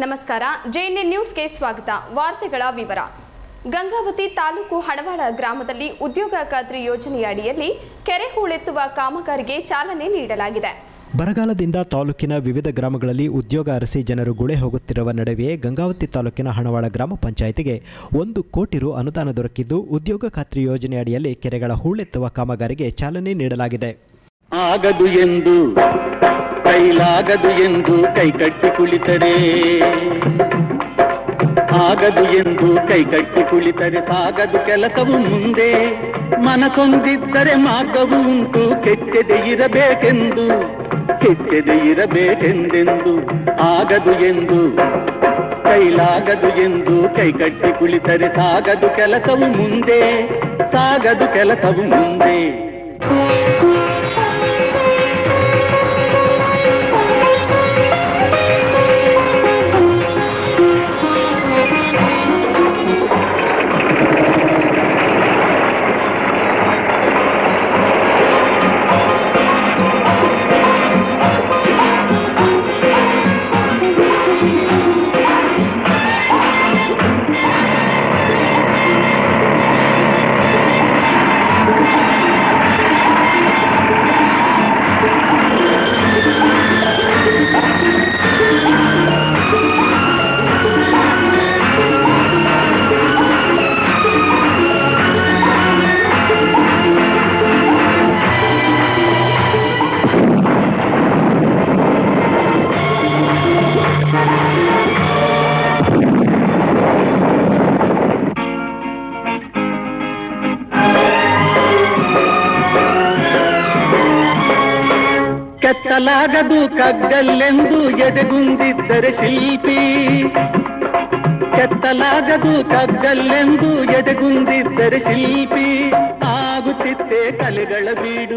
ನಮಸ್ಕಾರ ಜೆಎನ್ಎನ್ ನ್ಯೂಸ್ಗೆ ಸ್ವಾಗತ ವಾರ್ತೆಗಳ ವಿವರ ಗಂಗಾವತಿ ತಾಲೂಕು ಹಣವಾಳ ಗ್ರಾಮದಲ್ಲಿ ಉದ್ಯೋಗ ಖಾತ್ರಿ ಯೋಜನೆಯ ಅಡಿಯಲ್ಲಿ ಕೆರೆ ಹೂಳೆತ್ತುವ ಕಾಮಗಾರಿಗೆ ಚಾಲನೆ ನೀಡಲಾಗಿದೆ ಬರಗಾಲದಿಂದ ತಾಲೂಕಿನ ವಿವಿಧ ಗ್ರಾಮಗಳಲ್ಲಿ ಉದ್ಯೋಗ ಅರಸಿ ಜನರು ಗುಳೆ ಹೋಗುತ್ತಿರುವ ನಡುವೆಯೇ ಗಂಗಾವತಿ ತಾಲೂಕಿನ ಹಣವಾಳ ಗ್ರಾಮ ಪಂಚಾಯಿತಿಗೆ ಒಂದು ಕೋಟಿ ರು ಅನುದಾನ ದೊರಕಿದ್ದು ಉದ್ಯೋಗ ಖಾತ್ರಿ ಯೋಜನೆ ಅಡಿಯಲ್ಲಿ ಕೆರೆಗಳ ಹೂಳೆತ್ತುವ ಕಾಮಗಾರಿಗೆ ಚಾಲನೆ ನೀಡಲಾಗಿದೆ ಆಗದು ಎಂದು ಕೈಲಾಗದು ಎಂದು ಕೈಕಟ್ಟಿ ಕುಳಿತರೆ ಆಗದು ಎಂದು ಕೈಕಟ್ಟಿ ಕುಳಿತರೆ ಸಾಗದು ಕೆಲಸವು ಮುಂದೆ ಮನಸೊಂದಿದ್ದರೆ ಮಾರ್ಗವು ಉಂಟು ಕೆಚ್ಚದೆ ಇರಬೇಕೆಂದು ಕೆಚ್ಚದೆ ಇರಬೇಕೆಂದೆಂದು ಆಗದು ಎಂದು ಕೈಲಾಗದು ಎಂದು ಕೈಕಟ್ಟಿ ಕುಳಿತರೆ ಸಾಗದು ಕೆಲಸವು ಮುಂದೆ ಸಾಗದು ಕೆಲಸವು ಮುಂದೆ ಕೆತ್ತಲಾಗದು ಕಗ್ಗಲ್ಲೆಂದು ಎದೆಗುಂದಿದ್ದರೆ ಶಿಲ್ಪಿ ಕೆತ್ತಲಾಗದು ಕಗ್ಗಲ್ಲೆಂದು ಎದೆಗುಂದಿದ್ದರೆ ಶಿಲ್ಪಿ ಆಗುತ್ತಿತ್ತೆ ಕಲೆಗಳ ಬೀಡು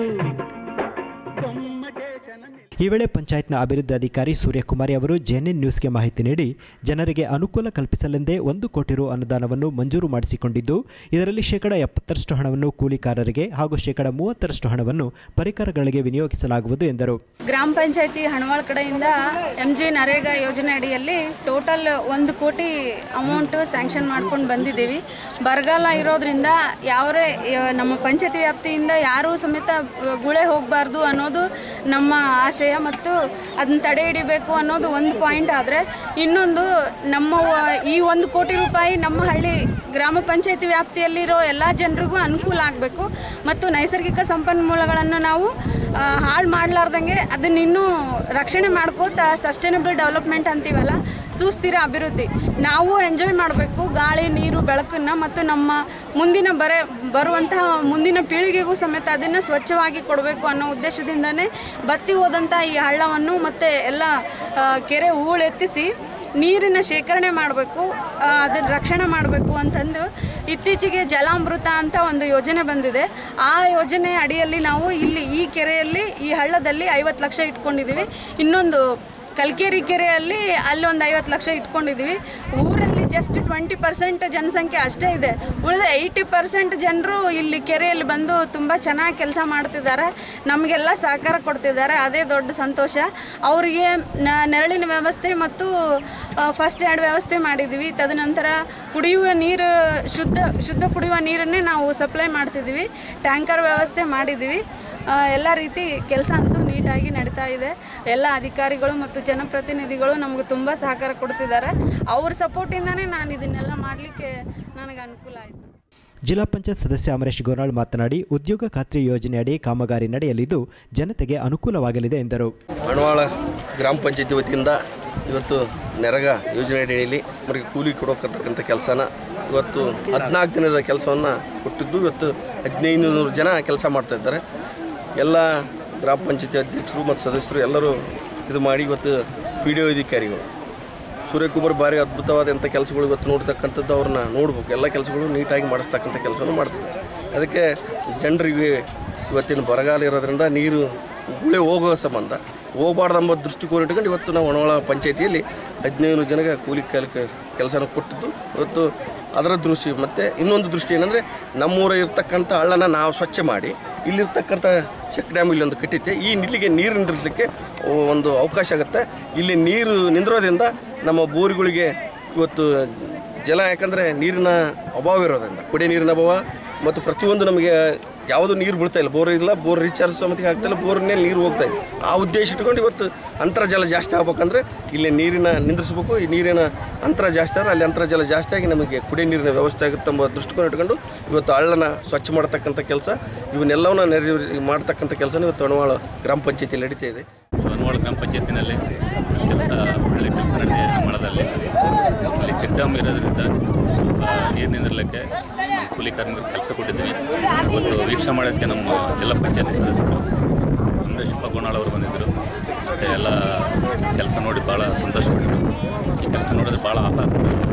ಗೊಮ್ಮಟೇಶನ ಈ ವೇಳೆ ಪಂಚಾಯತ್ನ ಅಭಿವೃದ್ಧಿ ಅಧಿಕಾರಿ ಸೂರ್ಯಕುಮಾರಿ ಅವರು ಜೆಎನ್ಎನ್ ನ್ಯೂಸ್ಗೆ ಮಾಹಿತಿ ನೀಡಿ ಜನರಿಗೆ ಅನುಕೂಲ ಕಲ್ಪಿಸಲೆಂದೇ ಒಂದು ಕೋಟಿ ರು ಅನುದಾನವನ್ನು ಮಂಜೂರು ಮಾಡಿಸಿಕೊಂಡಿದ್ದು ಇದರಲ್ಲಿ ಶೇಕಡ ಎಪ್ಪತ್ತರಷ್ಟು ಹಣವನ್ನು ಕೂಲಿಕಾರರಿಗೆ ಹಾಗೂ ಶೇಕಡ ಮೂವತ್ತರಷ್ಟು ಹಣವನ್ನು ಪರಿಕರಗಳಿಗೆ ವಿನಿಯೋಗಿಸಲಾಗುವುದು ಎಂದರು ಗ್ರಾಮ ಪಂಚಾಯತಿ ಹಣವಾಳ ಕಡೆಯಿಂದ ಎಂ ಜಿ ನರೇಗಾ ಯೋಜನೆ ಅಡಿಯಲ್ಲಿ ಟೋಟಲ್ ಒಂದು ಕೋಟಿ ಅಮೌಂಟು ಸ್ಯಾಂಕ್ಷನ್ ಮಾಡ್ಕೊಂಡು ಬಂದಿದ್ದೀವಿ ಬರಗಾಲ ಇರೋದ್ರಿಂದ ಯಾವರೇ ಯ- ನಮ್ಮ ಪಂಚಾಯತಿ ವ್ಯಾಪ್ತಿಯಿಂದ ಯಾರೂ ಸಮೇತ ಅಹ್, ಗುಳೆ ಹೋಗಬಾರ್ದು ಅನ್ನೋದು ನಮ್ಮ ಆಶಯ ಮತ್ತು ಅದನ್ನ ತಡೆ ಹಿಡಿಬೇಕು ಅನ್ನೋದು ಒಂದು ಪಾಯಿಂಟ್ ಆದರೆ ಇನ್ನೊಂದು ನಮ್ಮ ವ- ಈ ಒಂದು ಕೋಟಿ ರೂಪಾಯಿ ನಮ್ಮ ಹಳ್ಳಿ ಗ್ರಾಮ ಪಂಚಾಯತಿ ವ್ಯಾಪ್ತಿಯಲ್ಲಿರೋ ಎಲ್ಲ ಜನರಿಗೂ ಅನುಕೂಲ ಆಗಬೇಕು ಮತ್ತು ನೈಸರ್ಗಿಕ ಸಂಪನ್ಮೂಲಗಳನ್ನು ನಾವು ಹಾಳು ಮಾಡಲಾರ್ದಂಗೆ ಅದನ್ನ ಇನ್ನೂ ರಕ್ಷಣೆ ಮಾಡ್ಕೋತ ಸಸ್ಟೈನಬಲ್ ಡೆವಲಪ್ಮೆಂಟ್ ಅಂತೀವಲ್ಲ ಸುಸ್ಥಿರ ಅಭಿವೃದ್ಧಿ ನಾವು ಎಂಜಾಯ್ ಮಾಡಬೇಕು ಗಾಳಿ ನೀರು ಬೆಳಕನ್ನು ಮತ್ತು ನಮ್ಮ ಮುಂದಿನ ಬರೆ ಬರುವಂತಹ ಮುಂದಿನ ಪೀಳಿಗೆಗೂ ಸಮೇತ ಅದನ್ನು ಸ್ವಚ್ಛವಾಗಿ ಕೊಡಬೇಕು ಅನ್ನೋ ಉದ್ದೇಶದಿಂದನೇ ಬತ್ತಿ ಹೋದಂಥ ಈ ಹಳ್ಳವನ್ನು ಮತ್ತು ಎಲ್ಲ ಆ, ಕೆರೆ ಹೂಳೆತ್ತಿಸಿ ನೀರಿನ ಶೇಖರಣೆ ಮಾಡಬೇಕು ಅದನ್ನ ರಕ್ಷಣೆ ಮಾಡಬೇಕು ಅಂತಂದು ಇತ್ತೀಚೆಗೆ ಜಲಾಮೃತ ಅಂತ ಒಂದು ಯೋಜನೆ ಬಂದಿದೆ ಆ ಯೋಜನೆ ಅಡಿಯಲ್ಲಿ ನಾವು ಇಲ್ಲಿ ಈ ಕೆರೆಯಲ್ಲಿ ಈ ಹಳ್ಳದಲ್ಲಿ ಐವತ್ತು ಲಕ್ಷ ಇಟ್ಕೊಂಡಿದ್ದೀವಿ ಇನ್ನೊಂದು ಕಲ್ಕೇರಿ ಕೆರೆಯಲ್ಲಿ ಅಲ್ಲಿ ಒಂದು ಐವತ್ತು ಲಕ್ಷ ಇಟ್ಕೊಂಡಿದ್ದೀವಿ ಊರಲ್ಲಿ ಜಸ್ಟ್ ಟ್ವೆಂಟಿ ಪರ್ಸೆಂಟ್ ಜನಸಂಖ್ಯೆ ಅಷ್ಟೇ ಇದೆ ಉಳಿದ ಏಯ್ಟಿ ಪರ್ಸೆಂಟ್ ಜನರು ಇಲ್ಲಿ ಕೆರೆಯಲ್ಲಿ ಬಂದು ತುಂಬ ಚೆನ್ನಾಗಿ ಕೆಲಸ ಮಾಡ್ತಿದ್ದಾರೆ ನಮಗೆಲ್ಲ ಸಹಕಾರ ಕೊಡ್ತಿದ್ದಾರೆ ಅದೇ ದೊಡ್ಡ ಸಂತೋಷ ಅವರಿಗೆ ನ- ನೆರಳಿನ ವ್ಯವಸ್ಥೆ ಮತ್ತು ಫಸ್ಟ್ ಏಡ್ ವ್ಯವಸ್ಥೆ ಮಾಡಿದ್ದೀವಿ ತದನಂತರ ಕುಡಿಯುವ ನೀರು ಶುದ್ಧ ಶುದ್ಧ ಕುಡಿಯುವ ನೀರನ್ನೇ ನಾವು ಸಪ್ಲೈ ಮಾಡ್ತಿದ್ದೀವಿ ಟ್ಯಾಂಕರ್ ವ್ಯವಸ್ಥೆ ಮಾಡಿದ್ದೀವಿ ಆ, ಎಲ್ಲ ರೀತಿ ಕೆಲಸ ಅಂತೂ ನೀಟಾಗಿ ನಡೀತಾ ಇದೆ ಎಲ್ಲ ಅಧಿಕಾರಿಗಳು ಮತ್ತು ಜನಪ್ರತಿನಿಧಿಗಳು ನಮಗೆ ತುಂಬ ಸಹಕಾರ ಕೊಡ್ತಿದ್ದಾರೆ ಅವ್ರ ಸಪೋರ್ಟಿಂದನೇ ನಾನು ಇದನ್ನೆಲ್ಲ ಮಾಡಲಿಕ್ಕೆ ನನಗೆ ಅನುಕೂಲ ಆಯಿತು ಜಿಲ್ಲಾ ಪಂಚಾಯತ್ ಸದಸ್ಯ ಅಮರೇಶ್ ಗೋನಾಳ್ ಮಾತನಾಡಿ ಉದ್ಯೋಗ ಖಾತ್ರಿ ಯೋಜನೆಯಡಿ ಕಾಮಗಾರಿ ನಡೆಯಲಿದ್ದು ಜನತೆಗೆ ಅನುಕೂಲವಾಗಲಿದೆ ಎಂದರು ಮಣವಾಳ ಗ್ರಾಮ ಪಂಚಾಯತಿ ವತಿಯಿಂದ ಇವತ್ತು ನೆರಗ ಯೋಜನೆ ಅಡಿಯಲ್ಲಿ ಅವರಿಗೆ ಕೂಲಿ ಕೊಡೋಕರ್ತಕ್ಕಂಥ ಕೆಲಸನ ಇವತ್ತು ಹದಿನಾಲ್ಕು ದಿನದ ಕೆಲಸವನ್ನು ಕೊಟ್ಟಿದ್ದು ಇವತ್ತು ಹದಿನೈದು ನೂರು ಜನ ಕೆಲಸ ಮಾಡ್ತಾ ಇದ್ದಾರೆ ಎಲ್ಲ ಗ್ರಾಮ ಪಂಚಾಯತಿ ಅಧ್ಯಕ್ಷರು ಮತ್ತು ಸದಸ್ಯರು ಎಲ್ಲರೂ ಇದು ಮಾಡಿ ಇವತ್ತು ಪಿ ಡಿ ಒ ಅಧಿಕಾರಿಗಳು ಸೂರ್ಯಕುಮಾರ್ ಭಾರಿ ಅದ್ಭುತವಾದಂಥ ಕೆಲಸಗಳು ಇವತ್ತು ನೋಡ್ತಕ್ಕಂಥದ್ದು ಅವ್ರನ್ನ ನೋಡ್ಬೇಕು ಎಲ್ಲ ಕೆಲಸಗಳು ನೀಟಾಗಿ ಮಾಡಿಸ್ತಕ್ಕಂಥ ಕೆಲಸವನ್ನು ಮಾಡ್ತಾರೆ ಅದಕ್ಕೆ ಜನರಿಗೆ ಇವತ್ತಿನ ಬರಗಾಲ ಇರೋದ್ರಿಂದ ನೀರು ಗುಳೆ ಹೋಗೋ ಸಂಬಂಧ ಹೋಗಬಾರ್ದೆಂಬ ದೃಷ್ಟಿಕೋನ ಇಟ್ಕೊಂಡು ಇವತ್ತು ನಾವು ಒಣವಳ ಪಂಚಾಯತಿಯಲ್ಲಿ ಹದಿನೈದು ಜನಕ್ಕೆ ಕೂಲಿ ಕೆಲಕ ಕೆಲಸನ ಕೊಟ್ಟಿದ್ದು ಇವತ್ತು ಅದರ ದೃಷ್ಟಿ ಮತ್ತು ಇನ್ನೊಂದು ದೃಷ್ಟಿ ಏನಂದರೆ ನಮ್ಮೂರ ಇರ್ತಕ್ಕಂಥ ಹಳ್ಳನ ನಾವು ಸ್ವಚ್ಛ ಮಾಡಿ ಇಲ್ಲಿರ್ತಕ್ಕಂಥ ಚೆಕ್ ಡ್ಯಾಮ್ ಇಲ್ಲೊಂದು ಕಟ್ಟಿತ್ತೆ ಈ ಇಲ್ಲಿಗೆ ನೀರು ನಿಂದ್ರಿಸಲಿಕ್ಕೆ ಒಂದು ಅವಕಾಶ ಆಗುತ್ತೆ ಇಲ್ಲಿ ನೀರು ನಿಂದಿರೋದ್ರಿಂದ ನಮ್ಮ ಬೋರ್ಗಳಿಗೆ ಇವತ್ತು ಜಲ ಯಾಕಂದರೆ ನೀರಿನ ಅಭಾವ ಇರೋದ್ರಿಂದ ಕುಡಿಯ ನೀರಿನ ಅಭಾವ ಮತ್ತು ಪ್ರತಿಯೊಂದು ನಮಗೆ ಯಾವುದು ನೀರು ಬೀಳ್ತಾ ಇಲ್ಲ ಬೋರ್ ಇಲ್ಲ ಬೋರ್ ರೀಚಾರ್ಜ್ ಸಮಿತಿಗೆ ಆಗ್ತಾಯಿಲ್ಲ ಬೋರ್ನಲ್ಲಿ ನೀರು ಹೋಗ್ತಾ ಇದೆ ಆ ಉದ್ದೇಶ ಇಟ್ಕೊಂಡು ಇವತ್ತು ಅಂತರ್ಜಲ ಜಾಸ್ತಿ ಆಗ್ಬೇಕಂದ್ರೆ ಇಲ್ಲಿ ನೀರಿನ ನಿಂದ್ರಿಸ್ಬೇಕು ಈ ನೀರಿನ ಅಂತರ ಜಾಸ್ತಿ ಆದರೆ ಅಲ್ಲಿ ಅಂತರ್ಜಲ ಜಾಸ್ತಿ ಆಗಿ ನಮಗೆ ಕುಡಿಯ ನೀರಿನ ವ್ಯವಸ್ಥೆ ಆಗುತ್ತೆ ಎಂಬ ದೃಷ್ಟಿಕೋನ ಇಟ್ಕೊಂಡು ಇವತ್ತು ಹಳ್ಳನ ಸ್ವಚ್ಛ ಮಾಡತಕ್ಕಂಥ ಕೆಲಸ ಇವನ್ನೆಲ್ಲವನ್ನ ನೆರವೇರಿ ಮಾಡ್ತಕ್ಕಂಥ ಕೆಲಸ ಇವತ್ತು ಅಣವಾಳ ಗ್ರಾಮ ಪಂಚಾಯತಿಯಲ್ಲಿ ನಡೀತಾ ಇದೆ ಸೋನವಾಳ ಗ್ರಾಮ ಪಂಚಾಯತಿನಲ್ಲಿ ಕೆಲಸ ಒಳ್ಳೆ ಕೆಲಸ ನಡೆದಿದೆ ಮಳದಲ್ಲಿ ಅಲ್ಲಿ ಚೆಕ್ ಡ್ಯಾಮ್ ಇರೋದ್ರಿಂದ ಸ್ವಲ್ಪ ನೀರು ನಿಂದಿರಲಿಕ್ಕೆ ಕೂಲಿ ಕಾರ್ಮಿಕರು ಕೆಲಸ ಕೊಟ್ಟಿದ್ದೀವಿ ಇವತ್ತು ವೀಕ್ಷಣೆ ಮಾಡೋಕ್ಕೆ ನಮ್ಮ ಜಿಲ್ಲಾ ಪಂಚಾಯತಿ ಸದಸ್ಯರು ಅಮರೇಶಪ್ಪ ಗೋಣಾಳ್ ಅವರು ಬಂದಿದ್ದರು ಮತ್ತು ಎಲ್ಲ ಕೆಲಸ ನೋಡಿ ಭಾಳ ಸಂತೋಷಪಟ್ಟರು ಈ ಕೆಲಸ ನೋಡಿದ್ರೆ ಭಾಳ ಆಹ್ಲಾದ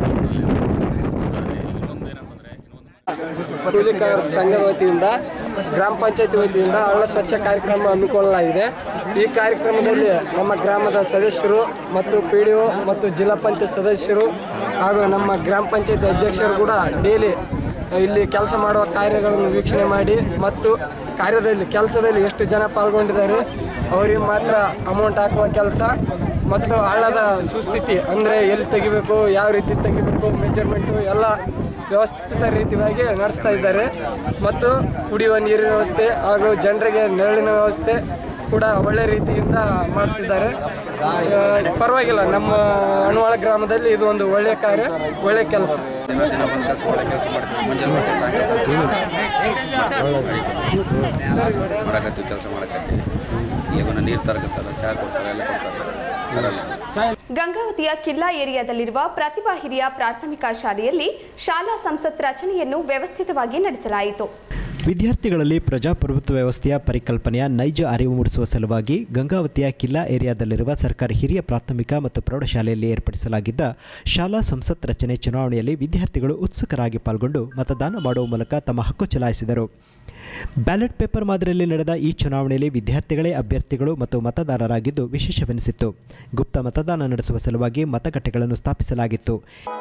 ಆದರೆ ಇನ್ನೊಂದು ಏನಂತಂದರೆ ಇನ್ನೊಂದು ಕೂಲಿಕಾರ ಸಂಘದ ವತಿಯಿಂದ ಗ್ರಾಮ ಪಂಚಾಯತಿ ವತಿಯಿಂದ ಹಳ್ಳ ಸ್ವಚ್ಛ ಕಾರ್ಯಕ್ರಮ ಹಮ್ಮಿಕೊಳ್ಳಲಾಗಿದೆ ಈ ಕಾರ್ಯಕ್ರಮದಲ್ಲಿ ನಮ್ಮ ಗ್ರಾಮದ ಸದಸ್ಯರು ಮತ್ತು ಪಿ ಡಿ ಒ ಮತ್ತು ಜಿಲ್ಲಾ ಪಂಚಾಯತ್ ಸದಸ್ಯರು ಹಾಗೂ ನಮ್ಮ ಗ್ರಾಮ ಪಂಚಾಯತಿ ಅಧ್ಯಕ್ಷರು ಕೂಡ ಡೈಲಿ ಇಲ್ಲಿ ಕೆಲಸ ಮಾಡುವ ಕಾರ್ಯಗಳನ್ನು ವೀಕ್ಷಣೆ ಮಾಡಿ ಮತ್ತು ಕಾರ್ಯದಲ್ಲಿ ಕೆಲಸದಲ್ಲಿ ಎಷ್ಟು ಜನ ಪಾಲ್ಗೊಂಡಿದ್ದಾರೆ ಅವರಿಗೆ ಮಾತ್ರ ಅಮೌಂಟ್ ಹಾಕುವ ಕೆಲಸ ಮತ್ತು ಹಳ್ಳದ ಸುಸ್ಥಿತಿ ಅಂದರೆ ಎಲ್ಲಿ ತೆಗಿಬೇಕು ಯಾವ ರೀತಿ ತೆಗಿಬೇಕು ಮೆಜರ್ಮೆಂಟು ಎಲ್ಲ ವ್ಯವಸ್ಥಿತ ರೀತಿಯಾಗಿ ನಡೆಸ್ತಾ ಇದ್ದಾರೆ ಮತ್ತು ಕುಡಿಯುವ ನೀರಿನ ವ್ಯವಸ್ಥೆ ಹಾಗೂ ಜನರಿಗೆ ನೆರಳಿನ ವ್ಯವಸ್ಥೆ ಕೂಡ ಒಳ್ಳೆ ರೀತಿಯಿಂದ ಮಾಡ್ತಿದ್ದಾರೆ ಆ, ಪರವಾಗಿಲ್ಲ ನಮ್ಮ ಅಣುವಾಳ ಗ್ರಾಮದಲ್ಲಿ ಇದು ಒಂದು ಒಳ್ಳೆಯ ಕಾರ್ಯ ಒಳ್ಳೆಯ ಕೆಲಸ ದಿನ ದಿನ ಬಂದು ಕೆಲಸ ಮಾಡೋ ಕೆಲಸ ಮಾಡ್ತೀವಿ ಮುಂಜಾನೆ ಮತ್ತೆ ಸಾಯಂಕಾಲ ಮಾಡಕತ್ತೀವಿ ಕೆಲಸ ಮಾಡಕತ್ತೀವಿ ಇಲ್ಲಿಗೂ ನೀರು ತರಕತ್ತಲ್ಲ ಚಹಾ ಕೊಡ್ತಾರೆ ಎಲ್ಲ ಕೊಡ್ತಾರೆ ಅದರಲ್ಲಿ ಗಂಗಾವತಿಯ ಕಿಲ್ಲಾ ಏರಿಯಾದಲ್ಲಿರುವ ಪ್ರತಿಭಾ ಹಿರಿಯ ಪ್ರಾಥಮಿಕ ಶಾಲೆಯಲ್ಲಿ ಶಾಲಾ ಸಂಸತ್ ರಚನೆಯನ್ನು ವ್ಯವಸ್ಥಿತವಾಗಿ ನಡೆಸಲಾಯಿತು ವಿದ್ಯಾರ್ಥಿಗಳಲ್ಲಿ ಪ್ರಜಾಪ್ರಭುತ್ವ ವ್ಯವಸ್ಥೆಯ ಪರಿಕಲ್ಪನೆಯ ನೈಜ ಅರಿವು ಮೂಡಿಸುವ ಸಲುವಾಗಿ ಗಂಗಾವತಿಯ ಕಿಲ್ಲಾ ಏರಿಯಾದಲ್ಲಿರುವ ಸರ್ಕಾರಿ ಹಿರಿಯ ಪ್ರಾಥಮಿಕ ಮತ್ತು ಪ್ರೌಢಶಾಲೆಯಲ್ಲಿ ಏರ್ಪಡಿಸಲಾಗಿದ್ದ ಶಾಲಾ ಸಂಸತ್ ರಚನೆ ಚುನಾವಣೆಯಲ್ಲಿ ವಿದ್ಯಾರ್ಥಿಗಳು ಉತ್ಸುಕರಾಗಿ ಪಾಲ್ಗೊಂಡು ಮತದಾನ ಮಾಡುವ ಮೂಲಕ ತಮ್ಮ ಹಕ್ಕು ಚಲಾಯಿಸಿದರು ಬ್ಯಾಲೆಟ್ ಪೇಪರ್ ಮಾದರಿಯಲ್ಲಿ ನಡೆದ ಈ ಚುನಾವಣೆಯಲ್ಲಿ ವಿದ್ಯಾರ್ಥಿಗಳೇ ಅಭ್ಯರ್ಥಿಗಳು ಮತ್ತು ಮತದಾರರಾಗಿದ್ದು ವಿಶೇಷವೆನಿಸಿತ್ತು ಗುಪ್ತ ಮತದಾನ ನಡೆಸುವ ಸಲುವಾಗಿ ಮತಗಟ್ಟೆಗಳನ್ನು ಸ್ಥಾಪಿಸಲಾಗಿತ್ತು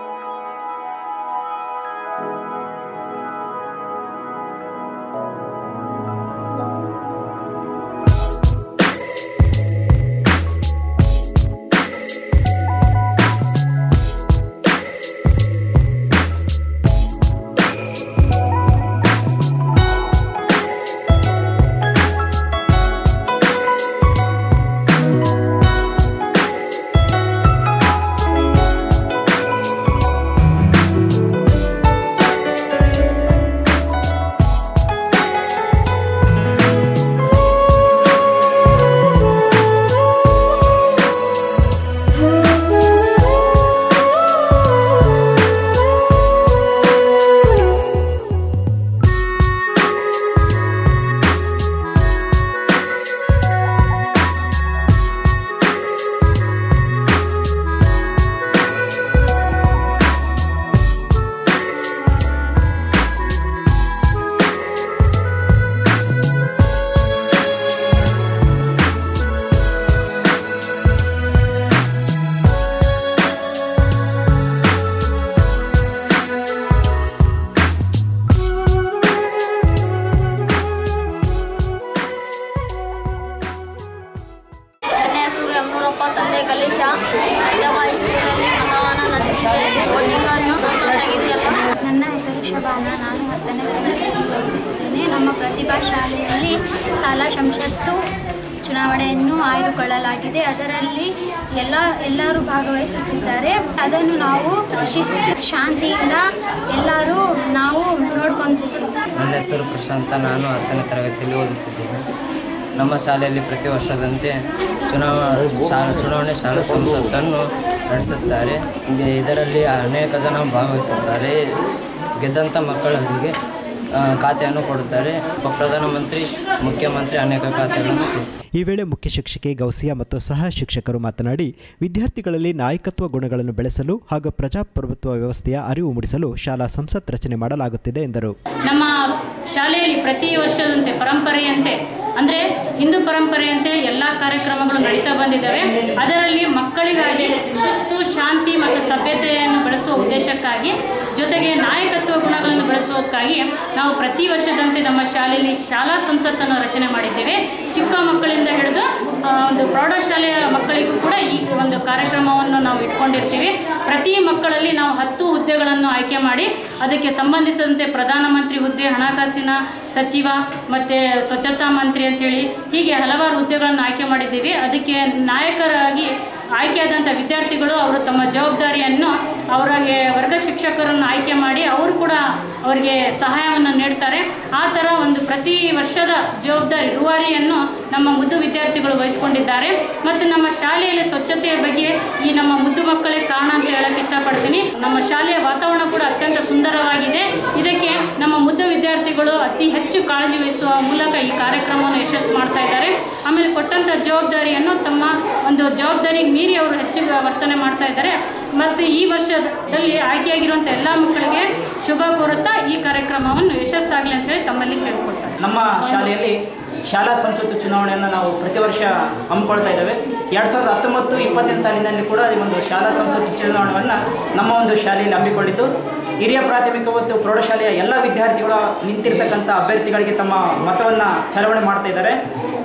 ನನ್ನ ಹೆಸರು ಯಮನೂರಪ್ಪ ತಂದೆ ಕಲೇಶ ಹೈದರಾಬಾದ್ ಹೈಸ್ಕೂಲಲ್ಲಿ ಮತದಾನ ನಡೆದಿದೆ ವೋಟಿಂಗ್ ಅನ್ನು ಸಂತೋಷ ಆಗಿದೆಯಲ್ಲ ನನ್ನ ಹೆಸರು ಶಬಾನ ನಾನು ಹತ್ತನೇ ತರಗತಿಯಲ್ಲಿ ಓದುತ್ತಿದ್ದೇನೆ ನಮ್ಮ ಪ್ರತಿಭಾ ಶಾಲೆಯಲ್ಲಿ ಶಾಲಾ ಸಂಸತ್ತು ಚುನಾವಣೆಯನ್ನು ಆಯ್ದುಕೊಳ್ಳಲಾಗಿದೆ ಅದರಲ್ಲಿ ಎಲ್ಲ ಎಲ್ಲರೂ ಭಾಗವಹಿಸುತ್ತಿದ್ದಾರೆ ಅದನ್ನು ನಾವು ಶಿಸ್ತು ಶಾಂತಿಯಿಂದ ಎಲ್ಲರೂ ನಾವು ನೋಡ್ಕೊತೀವಿ ನನ್ನ ಹೆಸರು ಪ್ರಶಾಂತ ನಾನು ಹತ್ತನೇ ತರಗತಿಯಲ್ಲಿ ಓದುತ್ತಿದ್ದೇನೆ ನಮ್ಮ ಶಾಲೆಯಲ್ಲಿ ಪ್ರತಿ ವರ್ಷದಂತೆ ಚುನಾವ ಶಾಲಾ ಚುನಾವಣೆ ಶಾಲಾ ಸಂಸತ್ತನ್ನು ನಡೆಸುತ್ತಾರೆ ಇದ- ಇದರಲ್ಲಿ ಅನೇಕ ಜನ ಭಾಗವಹಿಸುತ್ತಾರೆ ಗೆದ್ದಂಥ ಮಕ್ಕಳವರಿಗೆ ಆ, ಖಾತೆಯನ್ನು ಕೊಡುತ್ತಾರೆ ಒಬ್ಬ ಪ್ರಧಾನಮಂತ್ರಿ ಮುಖ್ಯಮಂತ್ರಿ ಅನೇಕ ಖಾತೆಗಳನ್ನು ಕೊಡುತ್ತಾರೆ ಈ ವೇಳೆ ಮುಖ್ಯ ಶಿಕ್ಷಕಿ ಗೌಸಿಯಾ ಮತ್ತು ಸಹ ಶಿಕ್ಷಕರು ಮಾತನಾಡಿ ವಿದ್ಯಾರ್ಥಿಗಳಲ್ಲಿ ನಾಯಕತ್ವ ಗುಣಗಳನ್ನು ಬೆಳೆಸಲು ಹಾಗೂ ಪ್ರಜಾಪ್ರಭುತ್ವ ವ್ಯವಸ್ಥೆಯ ಅರಿವು ಮೂಡಿಸಲು ಶಾಲಾ ಸಂಸತ್ ರಚನೆ ಮಾಡಲಾಗುತ್ತಿದೆ ಎಂದರು ನಮ್ಮ ಶಾಲೆಯಲ್ಲಿ ಪ್ರತಿ ವರ್ಷದಂತೆ ಪರಂಪರೆಯಂತೆ ಅಂದರೆ ಹಿಂದೂ ಪರಂಪರೆಯಂತೆ ಎಲ್ಲ ಕಾರ್ಯಕ್ರಮಗಳು ನಡೀತಾ ಬಂದಿದ್ದಾವೆ ಅದರಲ್ಲಿ ಮಕ್ಕಳಿಗಾಗಿ ಶಿಸ್ತು ಶಾಂತಿ ಮತ್ತು ಸಭ್ಯತೆಯನ್ನು ಬೆಳೆಸುವ ಉದ್ದೇಶಕ್ಕಾಗಿ ಜೊತೆಗೆ ನಾಯಕತ್ವ ಗುಣಗಳನ್ನು ಬೆಳೆಸುವುದಕ್ಕಾಗಿ ನಾವು ಪ್ರತಿ ವರ್ಷದಂತೆ ನಮ್ಮ ಶಾಲೆಯಲ್ಲಿ ಶಾಲಾ ಸಂಸತ್ತನ್ನು ರಚನೆ ಮಾಡಿದ್ದೇವೆ ಚಿಕ್ಕ ಮಕ್ಕಳಿಂದ ಹಿಡಿದು ಆ, ಒಂದು ಪ್ರೌಢಶಾಲೆಯ ಮಕ್ಕಳಿಗೂ ಕೂಡ ಈ ಒಂದು ಕಾರ್ಯಕ್ರಮವನ್ನು ನಾವು ಇಟ್ಕೊಂಡಿರ್ತೀವಿ ಪ್ರತಿ ಮಕ್ಕಳಲ್ಲಿ ನಾವು ಹತ್ತು ಹುದ್ದೆಗಳನ್ನು ಆಯ್ಕೆ ಮಾಡಿ ಅದಕ್ಕೆ ಸಂಬಂಧಿಸಿದಂತೆ ಪ್ರಧಾನಮಂತ್ರಿ ಹುದ್ದೆ ಹಣಕಾಸಿನ ಸಚಿವ ಮತ್ತು ಸ್ವಚ್ಛತಾ ಮಂತ್ರಿ ಅಂತೇಳಿ ಹೀಗೆ ಹಲವಾರು ಹುದ್ದೆಗಳನ್ನು ಆಯ್ಕೆ ಮಾಡಿದ್ದೀವಿ ಅದಕ್ಕೆ ನಾಯಕರಾಗಿ ಆಯ್ಕೆಯಾದಂಥ ವಿದ್ಯಾರ್ಥಿಗಳು ಅವರು ತಮ್ಮ ಜವಾಬ್ದಾರಿಯನ್ನು ಅವರಿಗೆ ವರ್ಗ ಶಿಕ್ಷಕರನ್ನು ಆಯ್ಕೆ ಮಾಡಿ ಅವರು ಕೂಡ ಅವರಿಗೆ ಸಹಾಯವನ್ನು ನೀಡ್ತಾರೆ ಆ ಥರ ಒಂದು ಪ್ರತಿ ವರ್ಷದ ಜವಾಬ್ದಾರಿ ರೂವಾರಿಯನ್ನು ನಮ್ಮ ಮುದ್ದು ವಿದ್ಯಾರ್ಥಿಗಳು ವಹಿಸಿಕೊಂಡಿದ್ದಾರೆ ಮತ್ತು ನಮ್ಮ ಶಾಲೆಯಲ್ಲಿ ಸ್ವಚ್ಛತೆಯ ಬಗ್ಗೆ ಈ ನಮ್ಮ ಮುದ್ದು ಮಕ್ಕಳೇ ಕಾರಣ ಅಂತ ಹೇಳಕ್ಕೆ ಇಷ್ಟಪಡ್ತೀನಿ ನಮ್ಮ ಶಾಲೆಯ ವಾತಾವರಣ ಕೂಡ ಅತ್ಯಂತ ಸುಂದರವಾಗಿದೆ ಇದಕ್ಕೆ ನಮ್ಮ ಮುದ್ದು ವಿದ್ಯಾರ್ಥಿಗಳು ಅತಿ ಹೆಚ್ಚು ಕಾಳಜಿ ವಹಿಸುವ ಮೂಲಕ ಈ ಕಾರ್ಯಕ್ರಮವನ್ನು ಯಶಸ್ಸು ಮಾಡ್ತಾ ಇದ್ದಾರೆ ಆಮೇಲೆ ಕೊಟ್ಟಂಥ ಜವಾಬ್ದಾರಿಯನ್ನು ತಮ್ಮ ಒಂದು ಜವಾಬ್ದಾರಿಗೆ ಮೀರಿ ಅವರು ಹೆಚ್ಚು ವರ್ತನೆ ಮಾಡ್ತಾ ಇದ್ದಾರೆ ಮತ್ತು ಈ ವರ್ಷದಲ್ಲಿ ಆಯ್ಕೆಯಾಗಿರುವಂಥ ಎಲ್ಲ ಮಕ್ಕಳಿಗೆ ಶುಭ ಕೋರುತ್ತಾ ಈ ಕಾರ್ಯಕ್ರಮವನ್ನು ಯಶಸ್ಸಾಗಲಿ ಅಂತೇಳಿ ತಮ್ಮಲ್ಲಿ ಕೇಳ್ಕೊಳ್ತಾರೆ ನಮ್ಮ ಶಾಲೆಯಲ್ಲಿ ಶಾಲಾ ಸಂಸತ್ತು ಚುನಾವಣೆಯನ್ನು ನಾವು ಪ್ರತಿ ವರ್ಷ ಹಮ್ಮಿಕೊಳ್ತಾ ಇದ್ದೇವೆ ಎರಡು ಸಾವಿರದ ಹತ್ತೊಂಬತ್ತು ಇಪ್ಪತ್ತನೇ ಸಾಲಿನಲ್ಲಿ ಕೂಡ ಈ ಒಂದು ಶಾಲಾ ಸಂಸತ್ತು ಚುನಾವಣೆಯನ್ನು ನಮ್ಮ ಒಂದು ಶಾಲೆಯಲ್ಲಿ ಹಮ್ಮಿಕೊಂಡಿದ್ದು ಹಿರಿಯ ಪ್ರಾಥಮಿಕ ಮತ್ತು ಪ್ರೌಢಶಾಲೆಯ ಎಲ್ಲ ವಿದ್ಯಾರ್ಥಿಗಳು ನಿಂತಿರ್ತಕ್ಕಂಥ ಅಭ್ಯರ್ಥಿಗಳಿಗೆ ತಮ್ಮ ಮತವನ್ನು ಚಲಾವಣೆ ಮಾಡ್ತಾ ಇದ್ದಾರೆ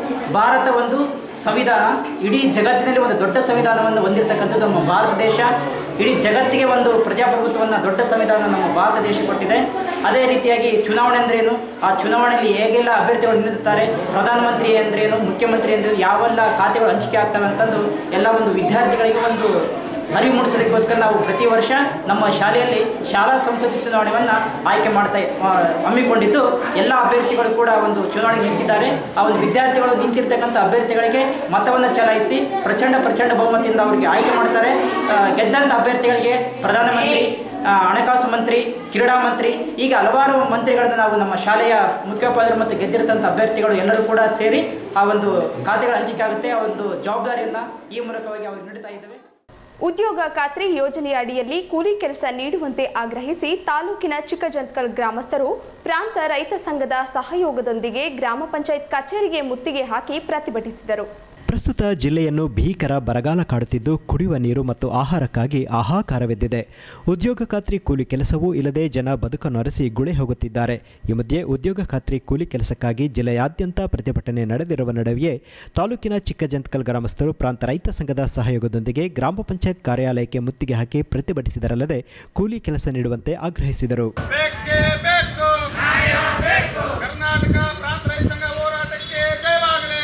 ಭಾರತ ಒಂದು ಸಂವಿಧಾನ ಇಡೀ ಜಗತ್ತಿನಲ್ಲಿ ಒಂದು ದೊಡ್ಡ ಸಂವಿಧಾನವನ್ನು ಹೊಂದಿರತಕ್ಕಂಥದ್ದು ನಮ್ಮ ಭಾರತ ದೇಶ ಇಡೀ ಜಗತ್ತಿಗೆ ಒಂದು ಪ್ರಜಾಪ್ರಭುತ್ವವನ್ನು ದೊಡ್ಡ ಸಂವಿಧಾನ ನಮ್ಮ ಭಾರತ ದೇಶ ಕೊಟ್ಟಿದೆ ಅದೇ ರೀತಿಯಾಗಿ ಚುನಾವಣೆ ಅಂದ್ರೇನು ಆ ಚುನಾವಣೆಯಲ್ಲಿ ಹೇಗೆಲ್ಲ ಅಭ್ಯರ್ಥಿಗಳು ನಿಲ್ಲುತ್ತಾರೆ ಪ್ರಧಾನಮಂತ್ರಿ ಅಂದ್ರೇನು ಮುಖ್ಯಮಂತ್ರಿ ಎಂದು ಯಾವೆಲ್ಲ ಖಾತೆಗಳು ಹಂಚಿಕೆ ಆಗ್ತವೆ ಅಂತಂದು ಎಲ್ಲ ಒಂದು ವಿದ್ಯಾರ್ಥಿಗಳಿಗೆ ಒಂದು ಅರಿವು ಮೂಡಿಸೋದಕ್ಕೋಸ್ಕರ ನಾವು ಪ್ರತಿ ವರ್ಷ ನಮ್ಮ ಶಾಲೆಯಲ್ಲಿ ಶಾಲಾ ಸಂಸತ್ತು ಚುನಾವಣೆಯನ್ನು ಆಯ್ಕೆ ಮಾಡ್ತಾ ಆ, ಹಮ್ಮಿಕೊಂಡಿದ್ದು ಎಲ್ಲ ಅಭ್ಯರ್ಥಿಗಳು ಕೂಡ ಒಂದು ಚುನಾವಣೆಗೆ ನಿಂತಿದ್ದಾರೆ ಆ ಒಂದು ವಿದ್ಯಾರ್ಥಿಗಳು ನಿಂತಿರ್ತಕ್ಕಂಥ ಅಭ್ಯರ್ಥಿಗಳಿಗೆ ಮತವನ್ನು ಚಲಾಯಿಸಿ ಪ್ರಚಂಡ ಪ್ರಚಂಡ ಬಹುಮತದಿಂದ ಅವರಿಗೆ ಆಯ್ಕೆ ಮಾಡ್ತಾರೆ ಆ, ಗೆದ್ದಂಥ ಅಭ್ಯರ್ಥಿಗಳಿಗೆ ಪ್ರಧಾನಮಂತ್ರಿ ಆ, ಹಣಕಾಸು ಮಂತ್ರಿ ಕ್ರೀಡಾ ಮಂತ್ರಿ ಹೀಗೆ ಹಲವಾರು ಮಂತ್ರಿಗಳನ್ನು ನಾವು ನಮ್ಮ ಶಾಲೆಯ ಮುಖ್ಯೋಪಾಧ್ಯಾಯರು ಮತ್ತು ಗೆದ್ದಿರ್ತಂಥ ಅಭ್ಯರ್ಥಿಗಳು ಎಲ್ಲರೂ ಕೂಡ ಸೇರಿ ಆ ಒಂದು ಖಾತೆಗಳ ಹಂಚಿಕೆ ಆಗುತ್ತೆ ಆ ಒಂದು ಜವಾಬ್ದಾರಿಯನ್ನು ಈ ಮೂಲಕವಾಗಿ ಅವ್ರಿಗೆ ನೀಡ್ತಾ ಇದ್ದೇವೆ ಉದ್ಯೋಗ ಖಾತ್ರಿ ಯೋಜನೆಯ ಅಡಿಯಲ್ಲಿ ಕೂಲಿ ಕೆಲಸ ನೀಡುವಂತೆ ಆಗ್ರಹಿಸಿ ತಾಲೂಕಿನ ಚಿಕ್ಕಜಂತ್ಕಲ್ ಗ್ರಾಮಸ್ಥರು ಪ್ರಾಂತ ರೈತ ಸಂಘದ ಸಹಯೋಗದೊಂದಿಗೆ ಗ್ರಾಮ ಪಂಚಾಯತ್ ಕಚೇರಿಗೆ ಮುತ್ತಿಗೆ ಹಾಕಿ ಪ್ರತಿಭಟಿಸಿದರು ಪ್ರಸ್ತುತ ಜಿಲ್ಲೆಯನ್ನು ಭೀಕರ ಬರಗಾಲ ಕಾಡುತ್ತಿದ್ದು ಕುಡಿಯುವ ನೀರು ಮತ್ತು ಆಹಾರಕ್ಕಾಗಿ ಆಹಾಕಾರವೆದ್ದಿದೆ ಉದ್ಯೋಗ ಖಾತ್ರಿ ಕೂಲಿ ಕೆಲಸವೂ ಇಲ್ಲದೆ ಜನ ಬದುಕನ್ನು ಅರಸಿ ಗುಳೆ ಹೋಗುತ್ತಿದ್ದಾರೆ ಈ ಮಧ್ಯೆ ಉದ್ಯೋಗ ಖಾತ್ರಿ ಕೂಲಿ ಕೆಲಸಕ್ಕಾಗಿ ಜಿಲ್ಲೆಯಾದ್ಯಂತ ಪ್ರತಿಭಟನೆ ನಡೆದಿರುವ ನಡುವೆಯೇ ತಾಲೂಕಿನ ಚಿಕ್ಕಜಂತ್ಕಲ್ ಗ್ರಾಮಸ್ಥರು ಪ್ರಾಂತ ರೈತ ಸಂಘದ ಸಹಯೋಗದೊಂದಿಗೆ ಗ್ರಾಮ ಪಂಚಾಯತ್ ಕಾರ್ಯಾಲಯಕ್ಕೆ ಮುತ್ತಿಗೆ ಹಾಕಿ ಪ್ರತಿಭಟಿಸಿದರಲ್ಲದೆ ಕೂಲಿ ಕೆಲಸ ನೀಡುವಂತೆ ಆಗ್ರಹಿಸಿದರು ಬೇಕೇ ಬೇಕು ಕರ್ನಾಟಕ ಪ್ರಾಂತ ರೈತ ಸಂಘ ಹೋರಾಟಕ್ಕೆ ಜಯವಾಗಲಿ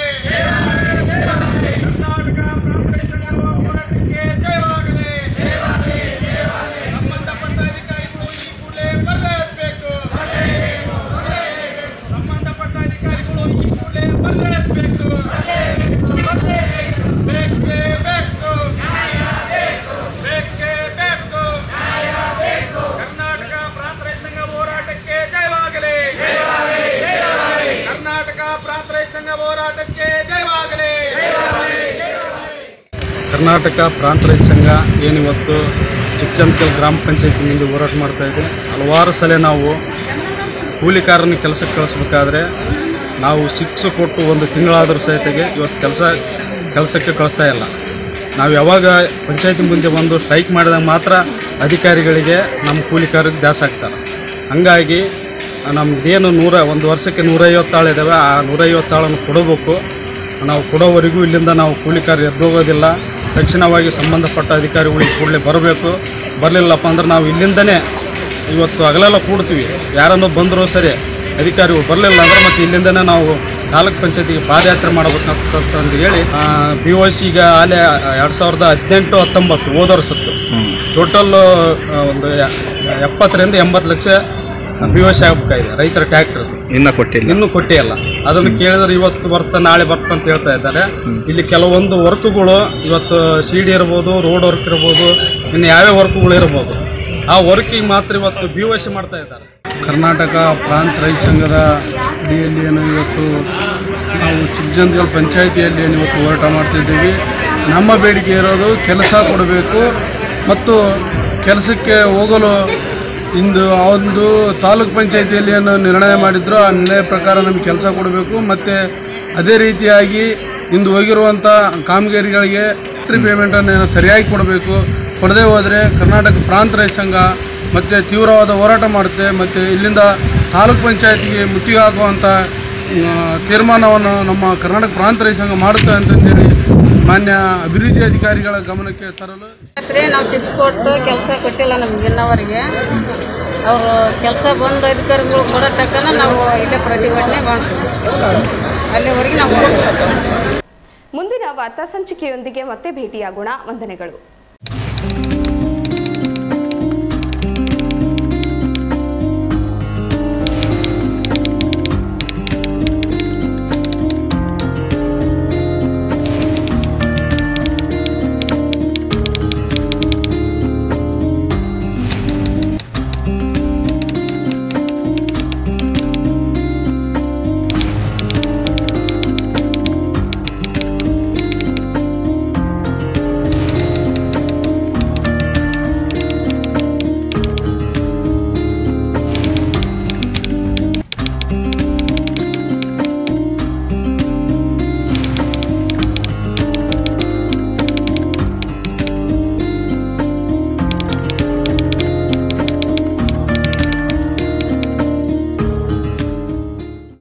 ಕರ್ನಾಟಕ ಪ್ರಾಂತ ರೈತ ಸಂಘ ಹೋರಾಟಕ್ಕೆ ಜಯವಾಗಲಿ ಸಂಬಂಧಪಟ್ಟ ಅಧಿಕಾರಿಗಳು ಈ ಕೂಡಲೇ ಬರಲೇಬೇಕು ಸಂಬಂಧಪಟ್ಟ ಅಧಿಕಾರಿಗಳು ಈ ಕೂಡಲೇ ಬರಲೇಬೇಕು ಬೇಕೇ ಬೇಕು ಬೇಕೇ ಬೇಕು ಕರ್ನಾಟಕ ಪ್ರಾಂತ ರೈತ ಸಂಘ ಹೋರಾಟಕ್ಕೆ ಜಯವಾಗಲಿ ಕರ್ನಾಟಕ ಪ್ರಾಂತ ರೈತ ಸಂಘ ಹೋರಾಟಕ್ಕೆ ಜಯವಾಗಲಿ ಕರ್ನಾಟಕ ಪ್ರಾಂತ ರೈತ ಸಂಘ ಏನಿವತ್ತು ಚಿಕ್ಕಚಂತಕಲ್ ಗ್ರಾಮ ಪಂಚಾಯತಿ ಮುಂದೆ ಹೋರಾಟ ಮಾಡ್ತಾ ಇದೆ ಹಲವಾರು ಸಲ ನಾವು ಕೂಲಿಕಾರನ ಕೆಲಸಕ್ಕೆ ಕಳಿಸ್ಬೇಕಾದ್ರೆ ನಾವು ಶಿಕ್ಷೆ ಕೊಟ್ಟು ಒಂದು ತಿಂಗಳಾದರೂ ಸಹಿತೆಗೆ ಇವತ್ತು ಕೆಲಸ ಕೆಲಸಕ್ಕೆ ಕಳಿಸ್ತಾ ಇಲ್ಲ ನಾವು ಯಾವಾಗ ಪಂಚಾಯತಿ ಮುಂದೆ ಒಂದು ಸ್ಟ್ರೈಕ್ ಮಾಡಿದಾಗ ಮಾತ್ರ ಅಧಿಕಾರಿಗಳಿಗೆ ನಮ್ಮ ಕೂಲಿಕಾರರಿಗೆ ದಾಸ ಆಗ್ತಾರೆ ಹಂಗಾಗಿ ನಮ್ಮದೇನು ನೂರ ಒಂದು ವರ್ಷಕ್ಕೆ ನೂರೈವತ್ತು ಆಳು ಇದ್ದಾವೆ ಆ ನೂರೈವತ್ತು ಆಳನ್ನು ಕೊಡಬೇಕು ನಾವು ಕೊಡೋವರೆಗೂ ಇಲ್ಲಿಂದ ನಾವು ಕೂಲಿಕಾರ ಎದ್ದೋಗೋದಿಲ್ಲ ತಕ್ಷಣವಾಗಿ ಸಂಬಂಧಪಟ್ಟ ಅಧಿಕಾರಿಗಳಿಗೆ ಕೂಡಲೇ ಬರಬೇಕು ಬರಲಿಲ್ಲಪ್ಪ ಅಂದ್ರೆ ನಾವು ಇಲ್ಲಿಂದನೇ ಇವತ್ತು ಹಗಲೆಲ್ಲ ಕೂಡ್ತೀವಿ ಯಾರನ್ನೋ ಬಂದರೂ ಸರಿ ಅಧಿಕಾರಿಗಳು ಬರಲಿಲ್ಲ ಅಂದ್ರೆ ಮತ್ತೆ ಇಲ್ಲಿಂದನೇ ನಾವು ತಾಲೂಕ್ ಪಂಚಾಯತಿಗೆ ಪಾದಯಾತ್ರೆ ಮಾಡಬೇಕಂತ ಅಂತ ಹೇಳಿ ಬಿ ಒ ಈಗ ಆಲೆ ಎರಡು ಸಾವಿರದ ಹದಿನೆಂಟು ಹತ್ತೊಂಬತ್ತು ಹೋದ ವರ್ಷದ್ದು ಟೋಟಲ್ ಒಂದು ಎ- ಎಪ್ಪತ್ತರಿಂದ ಎಂಬತ್ತು ಲಕ್ಷ ಬಿ ಒ ಸಿ ಆಗಬೇಕಾಗಿದೆ ರೈತರ ಟ್ಯಾಕ್ಟರ್ ಇನ್ನ ಕೊಟ್ಟಿಲ್ಲ ಇನ್ನೂ ಕೊಟ್ಟೇ ಇಲ್ಲ ಅದನ್ನು ಕೇಳಿದ್ರೆ ಇವತ್ತು ಬರ್ತಾ ನಾಳೆ ಬರ್ತಾ ಅಂತ ಹೇಳ್ತಾ ಇದ್ದಾರೆ ಇಲ್ಲಿ ಕೆಲವೊಂದು ವರ್ಕ್ಗಳು ಇವತ್ತು ಸಿ ಡಿ ಇರ್ಬೋದು ರೋಡ್ ವರ್ಕ್ ಇರ್ಬೋದು ಇನ್ನು ಯಾವ್ಯಾವ ವರ್ಕ್ಗಳು ಇರ್ಬೋದು ಆ ವರ್ಕಿಗೆ ಮಾತ್ರ ಇವತ್ತು ಬಿ ಒ ಸಿ ಮಾಡ್ತಾ ಇದ್ದಾರೆ ಕರ್ನಾಟಕ ಪ್ರಾಂತ ರೈತ ಸಂಘದ ಅಡಿಯಲ್ಲಿ ಏನು ಇವತ್ತು ನಾವು ಚಿಕ್ಕಜಂತಗಲ್ ಪಂಚಾಯಿತಿಯಲ್ಲಿ ಏನು ಇವತ್ತು ಹೋರಾಟ ಮಾಡ್ತಿದ್ದೀವಿ ನಮ್ಮ ಬೇಡಿಕೆ ಇರೋದು ಕೆಲಸ ಕೊಡಬೇಕು ಮತ್ತು ಕೆಲಸಕ್ಕೆ ಹೋಗಲು ಇಂದು ಆ ಒಂದು ತಾಲೂಕ್ ಪಂಚಾಯಿತಿಯಲ್ಲಿ ಏನು ನಿರ್ಣಯ ಮಾಡಿದ್ರು ಆ ನಿರ್ಣಯ ಪ್ರಕಾರ ನಮಗೆ ಕೆಲಸ ಕೊಡಬೇಕು ಮತ್ತು ಅದೇ ರೀತಿಯಾಗಿ ಇಂದು ಹೋಗಿರುವಂಥ ಕಾಮಗಾರಿಗಳಿಗೆ ಪೇಮೆಂಟನ್ನು ಸರಿಯಾಗಿ ಕೊಡಬೇಕು ಕೊಡದೇ ಹೋದರೆ ಕರ್ನಾಟಕ ಪ್ರಾಂತ ರೈತ ಸಂಘ ಮತ್ತು ತೀವ್ರವಾದ ಹೋರಾಟ ಮಾಡುತ್ತೆ ಮತ್ತು ಇಲ್ಲಿಂದ ತಾಲೂಕ್ ಪಂಚಾಯತಿಗೆ ಮುತ್ತಿಗೆ ಹಾಕುವಂಥ ಆ, ತೀರ್ಮಾನವನ್ನು ನಮ್ಮ ಕರ್ನಾಟಕ ಪ್ರಾಂತ ರೈತ ಸಂಘ ಮಾಡುತ್ತೆ ಅಂತಂದೇಳಿ ಮಾನ್ಯ ಅಭಿವೃದ್ಧಿ ಅಧಿಕಾರಿಗಳ ಗಮನಕ್ಕೆ ತರಲು ರಾತ್ರಿ ನಾವು ಸಿಕ್ಸ್ ಕೊಟ್ಟು ಕೆಲಸ ಕೊಟ್ಟಿಲ್ಲ ನಮ್ಗೆ ಇನ್ನವರೆಗೆ ಅವರು ಕೆಲಸ ಬಂದ ಅಧಿಕಾರಿಗಳು ಕೊಡೋ ತಕ್ಕನ ನಾವು ಇಲ್ಲೇ ಪ್ರತಿಭಟನೆ ಮಾಡ್ತೀವಿ ಅಲ್ಲಿವರೆಗೆ ನಾವು ಹೋಗ್ತೀವಿ. ಮುಂದಿನ ವಾರ್ತಾ ಸಂಚಿಕೆಯೊಂದಿಗೆ ಮತ್ತೆ ಭೇಟಿಯಾಗೋಣ ವಂದನೆಗಳು